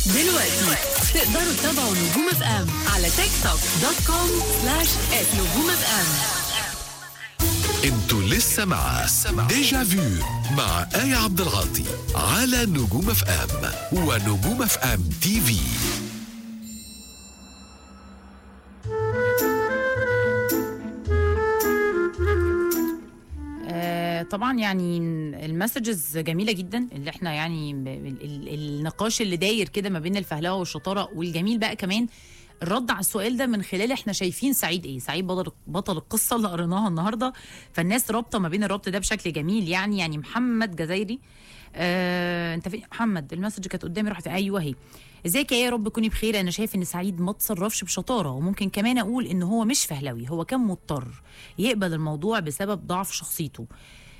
دلوقتي تقدروا تتابعوا نجوم اف ام على تيك توك دوت كوم سلاش نجوم اف ام انتوا لسه مع ديجا فيو مع آية عبد العاطي على نجوم اف ام ونجوم اف ام تي في آه، طبعا يعني المسجز جميله جدا اللي احنا يعني ب- ال- ال- النقاش اللي داير كده ما بين الفهلوه والشطاره والجميل بقى كمان الرد على السؤال ده من خلال احنا شايفين سعيد ايه سعيد بطل بطل القصه اللي قريناها النهارده فالناس رابطه ما بين الربط ده بشكل جميل يعني يعني محمد جزايري آه انت فين محمد المسج كانت قدامي راحت ايوه اهي ازيك يا يا رب تكوني بخير انا شايف ان سعيد ما تصرفش بشطاره وممكن كمان اقول ان هو مش فهلوي هو كان مضطر يقبل الموضوع بسبب ضعف شخصيته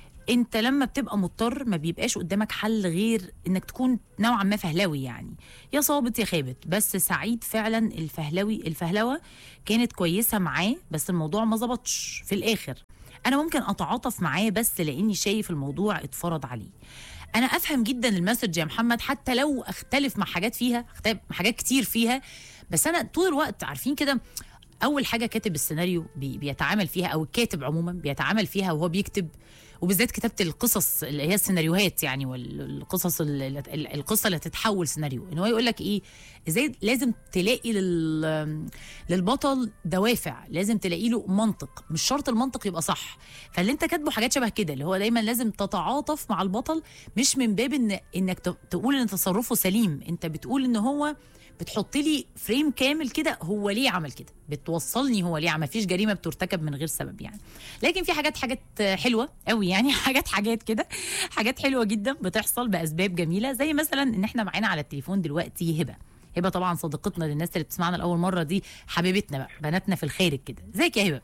انت لما بتبقى مضطر ما بيبقاش قدامك حل غير انك تكون نوعا ما فهلاوي يعني يا صابت يا خابت بس سعيد فعلا الفهلاوي الفهلوه كانت كويسه معاه بس الموضوع ما ظبطش في الاخر انا ممكن اتعاطف معاه بس لاني شايف الموضوع اتفرض عليه انا افهم جدا المسج يا محمد حتى لو اختلف مع حاجات فيها اختلف مع حاجات كتير فيها بس انا طول الوقت عارفين كده اول حاجه كاتب السيناريو بي بيتعامل فيها او الكاتب عموما بيتعامل فيها وهو بيكتب وبالذات كتابه القصص اللي هي السيناريوهات يعني والقصص ال- ال- القصه اللي تتحول سيناريو ان هو يقول لك ايه ازاي لازم تلاقي لل للبطل دوافع لازم تلاقي له منطق مش شرط المنطق يبقى صح فاللي انت كاتبه حاجات شبه كده اللي هو دايما لازم تتعاطف مع البطل مش من باب ان انك ت- تقول ان تصرفه سليم انت بتقول ان هو بتحط لي فريم كامل كده هو ليه عمل كده بتوصلني هو ليه عمل فيش جريمه بترتكب من غير سبب يعني لكن في حاجات حاجات حلوه قوي يعني حاجات حاجات كده حاجات حلوه جدا بتحصل باسباب جميله زي مثلا ان احنا معانا على التليفون دلوقتي هبه هبه طبعا صديقتنا للناس اللي بتسمعنا لاول مره دي حبيبتنا بقى بناتنا في الخارج كده ازيك يا هبه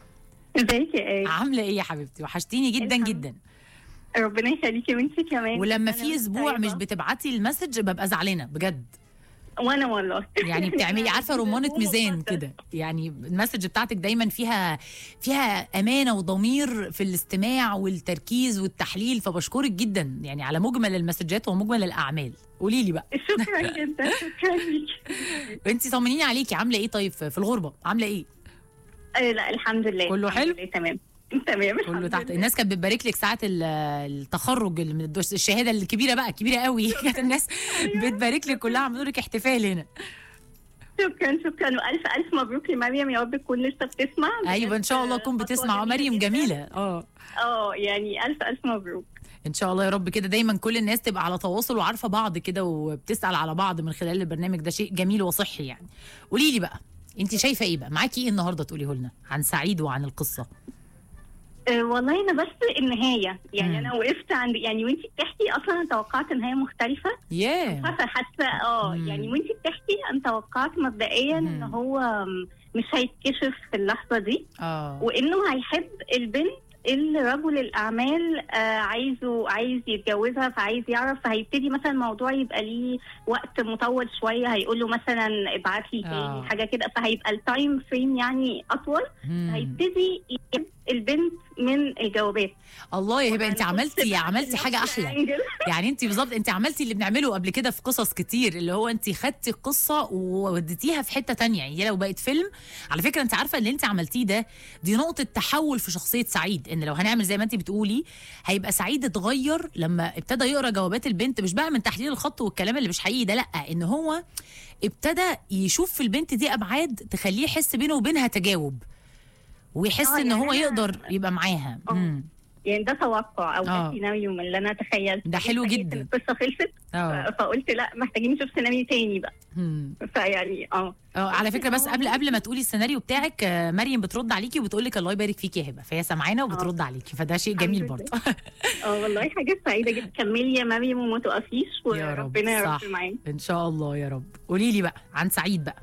ازيك يا ايه عامله ايه يا حبيبتي وحشتيني جدا الحمد جدا ربنا يخليكي وانتي كمان ولما أنا في وانتي اسبوع طيبة. مش بتبعتي المسج ببقى زعلانه بجد وانا والله يعني بتعملي عارفه رمانه هو ميزان مقدس. كده يعني المسج بتاعتك دايما فيها فيها امانه وضمير في الاستماع والتركيز والتحليل فبشكرك جدا يعني على مجمل المسجات ومجمل الاعمال قولي لي بقى شكرا جدا شكرا ليكي انت طمنيني عليكي عامله ايه طيب في الغربه عامله ايه آه، لا الحمد لله كله الحمد حلو؟ لله تمام تمام كله الحمد تحت لله. الناس كانت بتبارك لك ساعه ال- التخرج اللي من الدوس- الشهاده الكبيره بقى كبيره قوي كانت الناس بتبارك لك كلها عملوا لك احتفال هنا شكرا شكرا والف الف مبروك لمريم يا رب تكون لسه بتسمع ايوه ان شاء الله تكون خطوة بتسمع جميلة مريم جداً. جميله اه اه يعني الف الف مبروك ان شاء الله يا رب كده دايما كل الناس تبقى على تواصل وعارفه بعض كده وبتسال على بعض من خلال البرنامج ده شيء جميل وصحي يعني قولي لي بقى انت شايفه ايه بقى معاكي ايه النهارده تقوليه لنا عن سعيد وعن القصه أه والله انا بس النهايه يعني مم. انا وقفت عند يعني وانتي بتحكي اصلا انا توقعت نهايه مختلفه ياه حاسه حاسه اه مم. يعني وانتي بتحكي انا توقعت مبدئيا ان مم. هو م- مش هيتكشف في اللحظه دي اه وانه هيحب البنت اللي رجل الاعمال آه عايزه عايز يتجوزها فعايز يعرف فهيبتدي مثلا الموضوع يبقى ليه وقت مطول شويه هيقول له مثلا ابعت لي آه. تاني حاجه كده فهيبقى التايم فريم يعني اطول مم. هيبتدي يحب البنت من الجوابات الله يا هبه انت يعني عملتي بص عملتي بقى حاجه نفس احلى الأنجل. يعني انت بالظبط انت عملتي اللي بنعمله قبل كده في قصص كتير اللي هو انت خدتي القصه ووديتيها في حته تانية يعني هي لو بقت فيلم على فكره انت عارفه اللي انت عملتيه ده دي نقطه تحول في شخصيه سعيد ان لو هنعمل زي ما انت بتقولي هيبقى سعيد اتغير لما ابتدى يقرا جوابات البنت مش بقى من تحليل الخط والكلام اللي مش حقيقي ده لا ان هو ابتدى يشوف في البنت دي ابعاد تخليه يحس بينه وبينها تجاوب ويحس آه، ان يعني هو أنا- يقدر يبقى معاها آه. مم. يعني ده توقع او آه. ده سيناريو من اللي انا تخيلته ده حلو لقيت جدا. القصه خلصت اه ف- فقلت لا محتاجين نشوف سيناريو تاني بقى مم. فيعني اه اه على فكره بس قبل قبل ما تقولي السيناريو بتاعك آه، مريم بترد عليكي وبتقول لك الله يبارك فيكي يا هبه فهي سامعانا وبترد عليكي فده شيء الحمد جميل لله. برضه اه والله حاجه سعيده جدا كملي يا مريم وما تقفيش يا رب وربنا يا صح رب معانا ان شاء الله يا رب قولي لي بقى عن سعيد بقى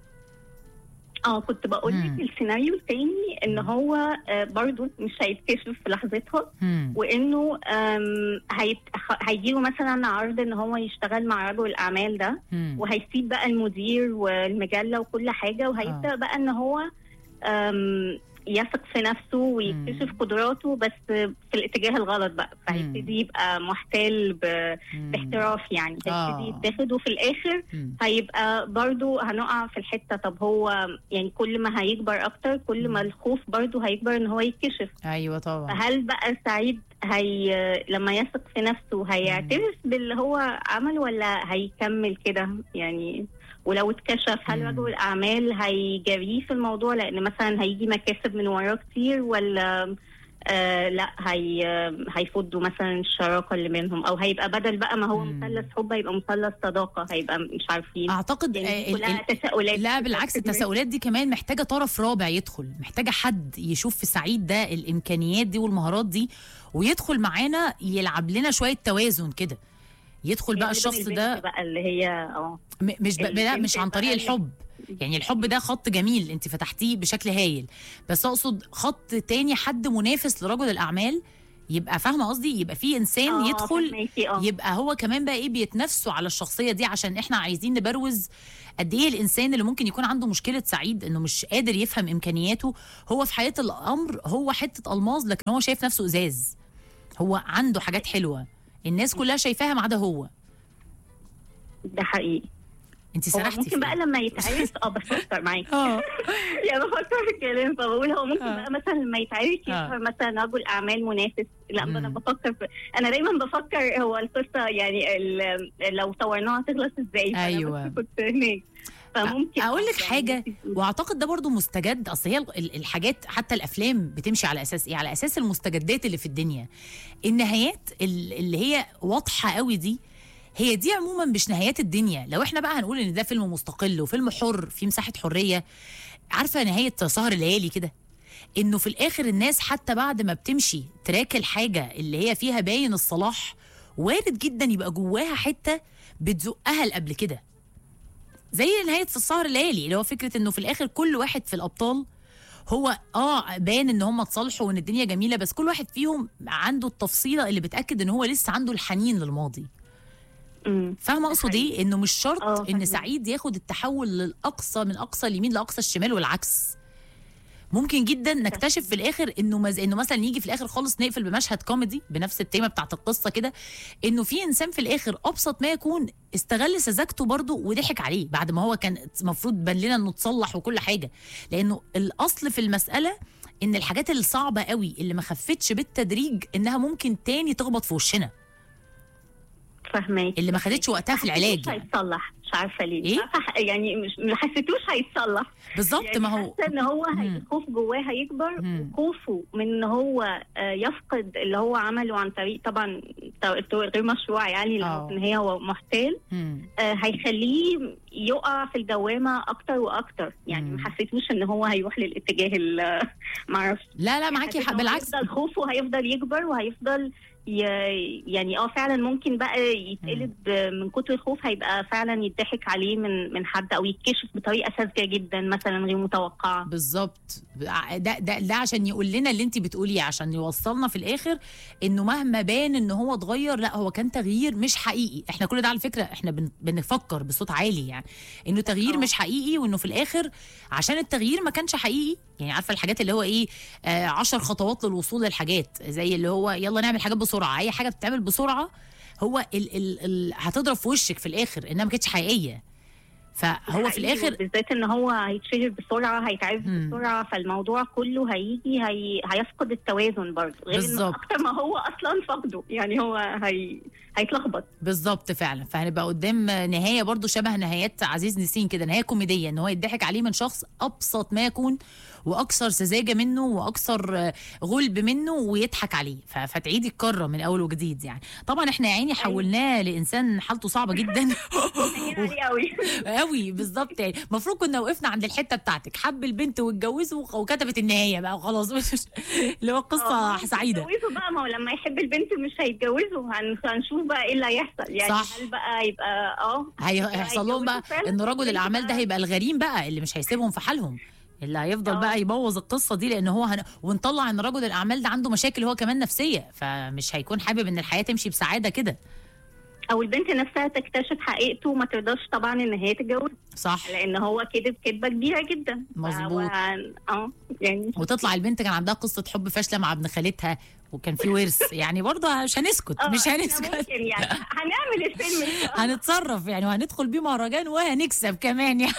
اه كنت بقول مم. لك السيناريو التاني ان هو آه برضو مش هيتكشف في لحظتها مم. وانه آم، هيت... خ- هيجيله مثلا عرض ان هو يشتغل مع رجل الاعمال ده مم. وهيسيب بقى المدير والمجله وكل حاجه وهيبدا آه. بقى ان هو آم، يثق في نفسه ويكتشف قدراته بس في الاتجاه الغلط بقى فهيبتدي يبقى محتال ب- مم. باحتراف يعني آه. هيبتدي يتاخد وفي الاخر مم. هيبقى برضو هنقع في الحته طب هو يعني كل ما هيكبر اكتر كل ما الخوف برضو هيكبر ان هو يتكشف ايوه طبعا فهل بقى سعيد هي لما يثق في نفسه هيعترف باللي هو عمل ولا هيكمل كده يعني ولو اتكشف هل مم. رجل الاعمال هيجريه في الموضوع لان مثلا هيجي مكاسب من وراه كتير ولا آه لا هي هيفضوا مثلا الشراكه اللي بينهم او هيبقى بدل بقى ما هو مم. مثلث حب هيبقى مثلث صداقه هيبقى مش عارفين اعتقد يعني آه، دي ال- كلها ال- تساؤلات لا بالعكس التساؤلات دي كمان محتاجه طرف رابع يدخل محتاجه حد يشوف في سعيد ده الامكانيات دي والمهارات دي ويدخل معانا يلعب لنا شويه توازن كده يدخل بقى غالباً الشخص البنت ده بقى اللي هي اه م- مش ب... لا البنت مش عن بقى طريق اللي- الحب يعني الحب ده خط جميل انت فتحتيه بشكل هايل بس اقصد خط تاني حد منافس لرجل الاعمال يبقى فاهمه قصدي يبقى في انسان آه، يدخل فهماكي، آه. يبقى هو كمان بقى ايه بيتنافسوا على الشخصيه دي عشان احنا عايزين نبروز قد ايه الانسان اللي ممكن يكون عنده مشكله سعيد انه مش قادر يفهم امكانياته هو في حياه الامر هو حته الماظ لكن هو شايف نفسه ازاز هو عنده حاجات حلوه الناس كلها شايفاها ما عدا هو ده حقيقي انت هو سرحتي ممكن في بقى إيه؟ لما يتعرف اه بفكر معاكي اه يعني بفكر في الكلام فبقول هو ممكن آه. بقى مثلا لما يتعرف يظهر مثلا رجل اعمال منافس لا مم. انا بفكر في انا دايما بفكر هو القصه يعني ال- لو طورناها تخلص ازاي فأنا أيوة. بس كنت هناك فممكن اقول لك يعني حاجه ممكن- واعتقد ده برضو مستجد اصل هي ال- الحاجات حتى الافلام بتمشي على اساس ايه على اساس المستجدات اللي في الدنيا النهايات ال- اللي هي واضحه قوي دي هي دي عموما مش نهايات الدنيا لو احنا بقى هنقول ان ده فيلم مستقل وفيلم حر فيه مساحه حريه عارفه نهايه سهر الليالي كده انه في الاخر الناس حتى بعد ما بتمشي تراك الحاجه اللي هي فيها باين الصلاح وارد جدا يبقى جواها حته بتزقها لقبل كده زي نهايه في السهر الليالي اللي هو فكره انه في الاخر كل واحد في الابطال هو اه بان ان هم اتصالحوا وان الدنيا جميله بس كل واحد فيهم عنده التفصيله اللي بتاكد ان هو لسه عنده الحنين للماضي مم. فاهمه اقصد ايه انه مش آه، شرط ان فاهمة. سعيد ياخد التحول للاقصى من اقصى اليمين لاقصى الشمال والعكس ممكن جدا نكتشف في الاخر انه مز... انه مثلا يجي في الاخر خالص نقفل بمشهد كوميدي بنفس التيمه بتاعت القصه كده انه في انسان في الاخر ابسط ما يكون استغل سذاجته برضه وضحك عليه بعد ما هو كان المفروض بان لنا انه اتصلح وكل حاجه لانه الاصل في المساله ان الحاجات الصعبه قوي اللي ما خفتش بالتدريج انها ممكن تاني تخبط في وشنا فاهماكي اللي ما خدتش وقتها في العلاج مش يعني. هيتصلح مش عارفه ليه إيه؟ مش عارفة يعني مش ما حسيتوش هيتصلح بالظبط يعني ما هو حاسه ان هو هي- مم. الخوف جواه هيكبر مم. وخوفه من ان هو آه، يفقد اللي هو عمله عن طريق طبعا الطرق غير مشروع يعني اللي هو آه. ان هي هو محتال مم. آه، هيخليه يقع في الدوامه اكتر واكتر يعني مم. ما حسيتوش ان هو هيروح للاتجاه ال- ما اعرفش لا لا معاكي حسيت حق إن هو بالعكس هيفضل خوفه هيفضل يكبر وهيفضل ي... يعني اه فعلا ممكن بقى يتقلب من كتر الخوف هيبقى فعلا يضحك عليه من من حد او يتكشف بطريقه ساذجه جدا مثلا غير متوقعه بالظبط ده ده ده عشان يقول لنا اللي انت بتقوليه عشان يوصلنا في الاخر انه مهما بان ان هو اتغير لا هو كان تغيير مش حقيقي احنا كل ده على فكره احنا بن بنفكر بصوت عالي يعني انه تغيير اه. مش حقيقي وانه في الاخر عشان التغيير ما كانش حقيقي يعني عارفه الحاجات اللي هو ايه آه عشر خطوات للوصول للحاجات زي اللي هو يلا نعمل حاجات بسرعه اي حاجه بتتعمل بسرعه هو ال ال ال هتضرب في وشك في الاخر انها ما كانتش حقيقيه فهو في حقيقي، الاخر بالذات ان هو هيتشهر بسرعه هيتعرف مم. بسرعه فالموضوع كله هيجي هي... هيفقد التوازن برضه غير انه بالظبط. اكتر ما هو اصلا فقده يعني هو هي... هيتلخبط بالظبط فعلا فهنبقى قدام نهايه برضو شبه نهايات عزيز نسين كده نهايه كوميديه ان هو يضحك عليه من شخص ابسط ما يكون واكثر سذاجه منه واكثر آه، غلب منه ويضحك عليه ف- فتعيدي الكره من اول وجديد يعني طبعا احنا يا عيني حولناه لانسان حالته صعبه جدا عليه قوي قوي بالظبط يعني المفروض كنا وقفنا عند الحته بتاعتك حب البنت واتجوزه وخ- وكتبت النهايه بقى وخلاص مش اللي هو قصه سعيده هيتجوزوا بقى ما هو لما يحب البنت مش هيتجوزوا هن- هنشوف بقى ايه اللي هيحصل يعني صح. هل بقى يبقى اه هي- هيحصل لهم بقى هيتجوزوا فعلا؟ ان رجل الاعمال ده بقى- هيبقى الغريم بقى اللي مش هيسيبهم في حالهم اللي هيفضل آه. بقى يبوظ القصه دي لان هو هن... ونطلع ان رجل الاعمال ده عنده مشاكل هو كمان نفسيه فمش هيكون حابب ان الحياه تمشي بسعاده كده او البنت نفسها تكتشف حقيقته وما ترضاش طبعا ان هي تتجوز صح لان هو كذب كذبه كبيره جدا مظبوط. فهو- اه يعني وتطلع البنت كان عندها قصه حب فاشله مع ابن خالتها وكان في ورث يعني برضه مش هنسكت آه، مش إحنا هنسكت ممكن يعني هنعمل الفيلم إن شاء الله. هنتصرف يعني وهندخل بيه مهرجان وهنكسب كمان يعني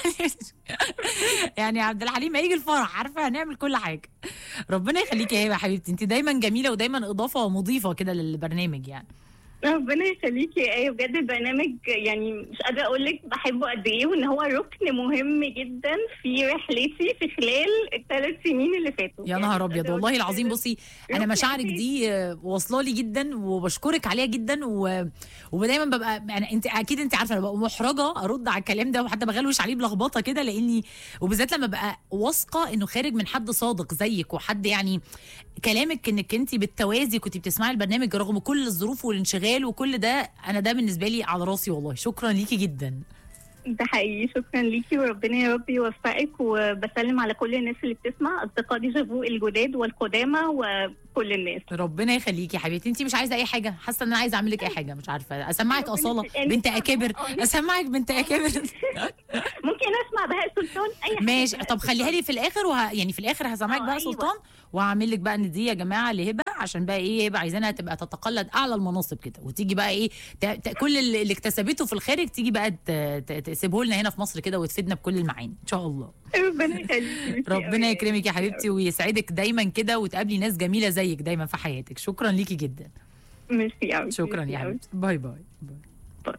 يعني عبد الحليم هيجي الفرح عارفه هنعمل كل حاجه ربنا يخليكي يا هبه يا حبيبتي انت دايما جميله ودايما اضافه ومضيفه كده للبرنامج يعني ربنا يخليكي يا ايه بجد البرنامج يعني مش قادره اقول لك بحبه قد ايه وان هو ركن مهم جدا في رحلتي في خلال الثلاث سنين اللي فاتوا يا نهار ابيض والله العظيم بصي انا ركن مشاعرك أساسي. دي آه، واصله لي جدا وبشكرك عليها جدا و... ودايما ببقى يعني انت اكيد انت عارفه انا ببقى محرجه ارد على الكلام ده وحتى بغلوش عليه بلخبطه كده لاني وبالذات لما ببقى واثقه انه خارج من حد صادق زيك وحد يعني كلامك انك انت بالتوازي كنت بتسمعي البرنامج رغم كل الظروف والانشغال وكل ده انا ده بالنسبه لي على راسي والله شكرا ليكي جدا ده حقيقي شكرا ليكي وربنا يا رب يوفقك وبسلم على كل الناس اللي بتسمع اصدقاء ديجافو الجداد والقدامى وكل الناس ربنا يخليكي يا حبيبتي انت مش عايزه اي حاجه حاسه ان انا عايزه اعمل لك اي حاجه مش عارفه اسمعك ربنا اصاله يخليك. بنت اكابر آه. اسمعك بنت اكابر ممكن اسمع بهاء سلطان اي حاجه ماشي بهاء طب خليها سلطان. لي في الاخر وه... يعني في الاخر هسمعك اه، بقى أيوة. سلطان وهعمل لك بقى ان دي يا جماعه لهبه عشان بقى ايه هبه عايزينها تبقى تتقلد اعلى المناصب كده وتيجي بقى ايه ت... ت... كل اللي اللي اكتسبته في الخارج تيجي بقى ت... ت... تسيبه لنا هنا في مصر كده وتفيدنا بكل المعاني ان شاء الله ربنا يخليكي ربنا يكرمك يا حبيبتي ويسعدك دايما كده وتقابلي ناس جميله زيك دايما في حياتك شكرا ليكي جدا ميرسي قوي شكرا يا حبيبتي باي باي باي باي.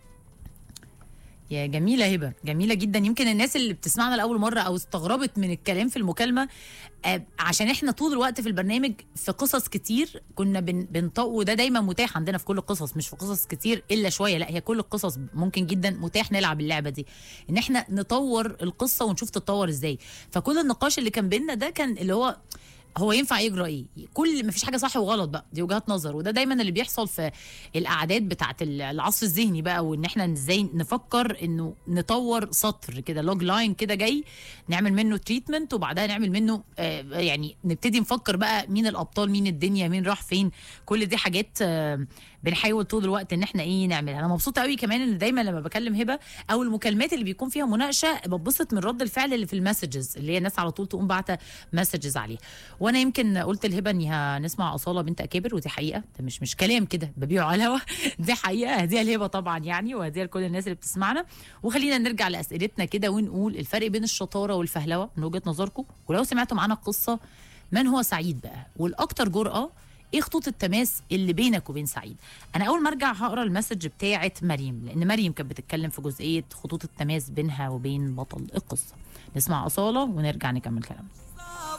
يا جميلة هبة جميلة جدا يمكن الناس اللي بتسمعنا لأول مرة أو استغربت من الكلام في المكالمة آه، عشان احنا طول الوقت في البرنامج في قصص كتير كنا بن بنطق وده دايما متاح عندنا في كل القصص مش في قصص كتير الا شويه لا هي كل القصص ممكن جدا متاح نلعب اللعبه دي ان احنا نطور القصه ونشوف تتطور ازاي فكل النقاش اللي كان بينا ده كان اللي هو هو ينفع يجرى ايه كل ما فيش حاجه صح وغلط بقى دي وجهات نظر وده دايما اللي بيحصل في الاعداد بتاعت العصر الذهني بقى وان احنا ازاي نفكر انه نطور سطر كده لوج لاين كده جاي نعمل منه تريتمنت وبعدها نعمل منه آه يعني نبتدي نفكر بقى مين الابطال مين الدنيا مين راح فين كل دي حاجات آه بنحاول طول الوقت ان احنا ايه نعملها انا مبسوطه قوي كمان ان دايما لما بكلم هبه او المكالمات اللي بيكون فيها مناقشه ببسط من رد الفعل اللي في المسجز اللي هي الناس على طول تقوم باعته مسجز عليه وانا يمكن قلت لهبه اني هنسمع اصاله بنت اكابر ودي حقيقه ده مش مش كلام كده ببيعه على الهوا دي حقيقه هديه لهبه طبعا يعني وهديه لكل الناس اللي بتسمعنا وخلينا نرجع لاسئلتنا كده ونقول الفرق بين الشطاره والفهلوه من وجهه نظركم ولو سمعتوا معانا القصه من هو سعيد بقى والاكثر جرأه ايه خطوط التماس اللي بينك وبين سعيد انا اول ما ارجع هقرا المسج بتاعه مريم لان مريم كانت بتتكلم في جزئيه خطوط التماس بينها وبين بطل القصه نسمع اصاله ونرجع نكمل كلامنا